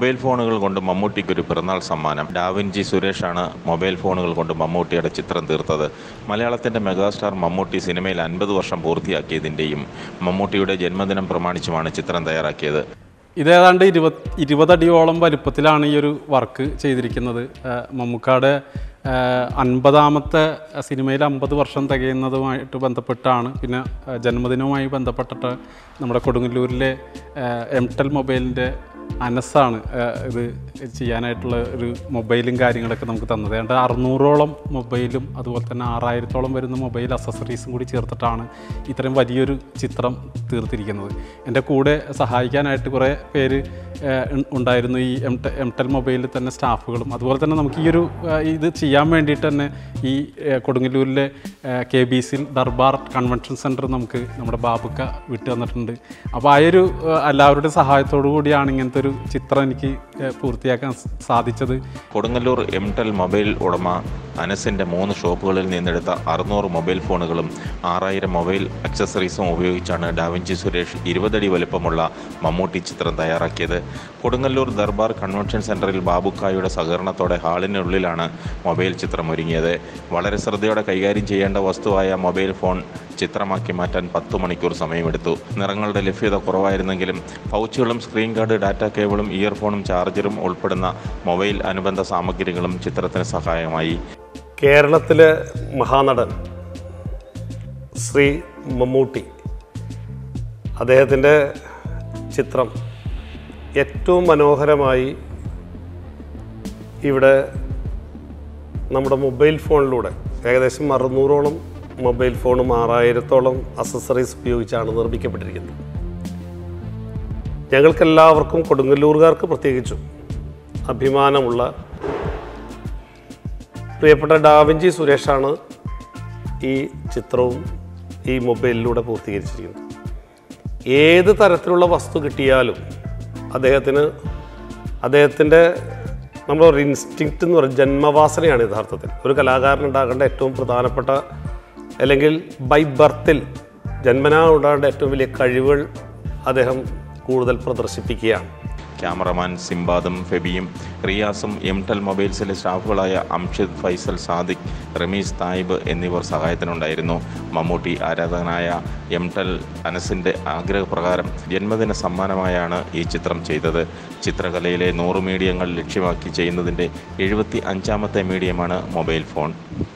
mobile ഫോണുകൾ കൊണ്ട് മമ്മൂട്ടിക്കൊരു പിറന്നാൾ സമ്മാനം ഡാവിൻജി സുരേഷാണ് മൊബൈൽ ഫോണുകൾ കൊണ്ട് മമ്മൂട്ടിയുടെ ചിത്രം തീർത്തത് മലയാളത്തിൻ്റെ മെഗാസ്റ്റാർ മമ്മൂട്ടി സിനിമയിൽ അൻപത് വർഷം പൂർത്തിയാക്കിയതിൻ്റെയും മമ്മൂട്ടിയുടെ ജന്മദിനം പ്രമാണിച്ചുമാണ് ചിത്രം തയ്യാറാക്കിയത് ഇതേതാണ്ട് ഇരുപത് ഇരുപതടിയോളം വലുപ്പത്തിലാണ് ഈ ഒരു വർക്ക് ചെയ്തിരിക്കുന്നത് ആ, മമ്മൂക്കാടെ ആ, അൻപതാമത്തെ സിനിമയിൽ അമ്പത് വർഷം തികയുന്നതുമായിട്ട് ബന്ധപ്പെട്ടാണ് പിന്നെ ആ, ജന്മദിനവുമായി ബന്ധപ്പെട്ടിട്ട് നമ്മുടെ കൊടുങ്ങല്ലൂരിലെ ആ, എംടെൽ മൊബൈലിൻ്റെ അനസാണ് ആ, ഇത് ചെയ്യാനായിട്ടുള്ള ഒരു മൊബൈലും കാര്യങ്ങളൊക്കെ നമുക്ക് തന്നത് ഏതാണ്ട് അറുന്നൂറോളം മൊബൈലും അതുപോലെ തന്നെ ആറായിരത്തോളം വരുന്ന മൊബൈൽ അസസറീസും കൂടി ചേർത്തിട്ടാണ് ഇത്രയും വലിയൊരു ചിത്രം തീർത്തിരിക്കുന്നത് എൻ്റെ കൂടെ സഹായിക്കാനായിട്ട് കുറേ പേര് ഏഹ്, ഉൺ- ഉണ്ടായിരുന്നു ഈ എം ടെ എം ടെൽ മൊബൈലിൽ തന്നെ സ്റ്റാഫുകളും അതുപോലെ തന്നെ നമുക്ക് ഈ ഒരു ഏഹ്, ഇത് ചെയ്യാൻ വേണ്ടിയിട്ട് തന്നെ ഈ ഏഹ്, കൊടുങ്ങല്ലൂരിലെ കെ ബി സിൽ ദർബാർ കൺവെൻഷൻ സെൻറ്റർ നമുക്ക് നമ്മുടെ ബാബുക്ക വിട്ടു തന്നിട്ടുണ്ട് അപ്പോൾ ആ ഒരു ഏഹ്, എല്ലാവരുടെയും സഹായത്തോടു കൂടിയാണ് ഇങ്ങനത്തെ ഒരു ചിത്രം എനിക്ക് ഏഹ്, പൂർത്തിയാക്കാൻ സ- സാധിച്ചത് കൊടുങ്ങല്ലൂർ എംടെൽ മൊബൈൽ ഉടമ അനസിൻ്റെ മൂന്ന് ഷോപ്പുകളിൽ നിന്നെടുത്ത അറുന്നൂറ് മൊബൈൽ ഫോണുകളും ആറായിരം മൊബൈൽ അക്സസറീസും ഉപയോഗിച്ചാണ് ഡാവിഞ്ചി സുരേഷ് ഇരുപതടി വലുപ്പമുള്ള മമ്മൂട്ടി ചിത്രം തയ്യാറാക്കിയത് കൊടുങ്ങല്ലൂർ ദർബാർ കൺവെൻഷൻ സെൻറ്ററിൽ ബാബുക്കായുടെ സഹകരണത്തോടെ ഹാളിനുള്ളിലാണ് മൊബൈൽ ചിത്രം ഒരുങ്ങിയത് വളരെ ശ്രദ്ധയോടെ കൈകാര്യം ചെയ്യേണ്ട വസ്തുവായ മൊബൈൽ ഫോൺ ചിത്രമാക്കി മാറ്റാൻ പത്തു മണിക്കൂർ സമയമെടുത്തു നിറങ്ങളുടെ ലഭ്യത കുറവായിരുന്നെങ്കിലും പൗച്ചുകളും സ്ക്രീൻ ഗാർഡ് ഡാറ്റ കേബിളും ഇയർഫോണും ചാർജറും ഉൾപ്പെടുന്ന മൊബൈൽ അനുബന്ധ സാമഗ്രികളും ചിത്രത്തിന് സഹായമായി കേരളത്തിലെ മഹാനടൻ ശ്രീ മമ്മൂട്ടി അദ്ദേഹത്തിൻ്റെ ചിത്രം ഏറ്റവും മനോഹരമായി ഇവിടെ നമ്മുടെ മൊബൈൽ ഫോണിലൂടെ ഏകദേശം അറുന്നൂറോളം മൊബൈൽ ഫോണും ആറായിരത്തോളം അസസറീസ് ഉപയോഗിച്ചാണ് നിർമ്മിക്കപ്പെട്ടിരിക്കുന്നത് ഞങ്ങൾക്കെല്ലാവർക്കും കൊടുങ്ങല്ലൂർകാർക്ക് പ്രത്യേകിച്ചും അഭിമാനമുള്ള പ്രിയപ്പെട്ട ഡാവിഞ്ചി സുരേഷാണ് ഈ ചിത്രവും ഈ മൊബൈലിലൂടെ പൂർത്തീകരിച്ചിരിക്കുന്നത് ഏത് തരത്തിലുള്ള വസ്തു കിട്ടിയാലും അദ്ദേഹത്തിന് അദ്ദേഹത്തിൻ്റെ നമ്മളൊരു ഇൻസ്റ്റിങ്ക്റ്റ് എന്ന് പറയുന്നത് ജന്മവാസനയാണ് യഥാർത്ഥത്തിൽ ഒരു കലാകാരൻ ഉണ്ടാകേണ്ട ഏറ്റവും പ്രധാനപ്പെട്ട അല്ലെങ്കിൽ ബൈ ബർത്തിൽ ജന്മനാ ഉണ്ടാകേണ്ട ഏറ്റവും വലിയ കഴിവുകൾ അദ്ദേഹം കൂടുതൽ പ്രദർശിപ്പിക്കുകയാണ് ക്യാമറമാൻ സിംബാദും ഫെബിയും റിയാസും എംടെൽ മൊബൈൽസിലെ സ്റ്റാഫുകളായ അംഷിദ് ഫൈസൽ സാദിഖ് റമീസ് തായിബ് എന്നിവർ സഹായത്തിനുണ്ടായിരുന്നു മമ്മൂട്ടി ആരാധകനായ എംടെൽ അനസിൻ്റെ ആഗ്രഹപ്രകാരം ജന്മദിന സമ്മാനമായാണ് ഈ ചിത്രം ചെയ്തത് ചിത്രകലയിലെ നൂറ് മീഡിയങ്ങൾ ലക്ഷ്യമാക്കി ചെയ്യുന്നതിൻ്റെ എഴുപത്തി അഞ്ചാമത്തെ മീഡിയമാണ് മൊബൈൽ ഫോൺ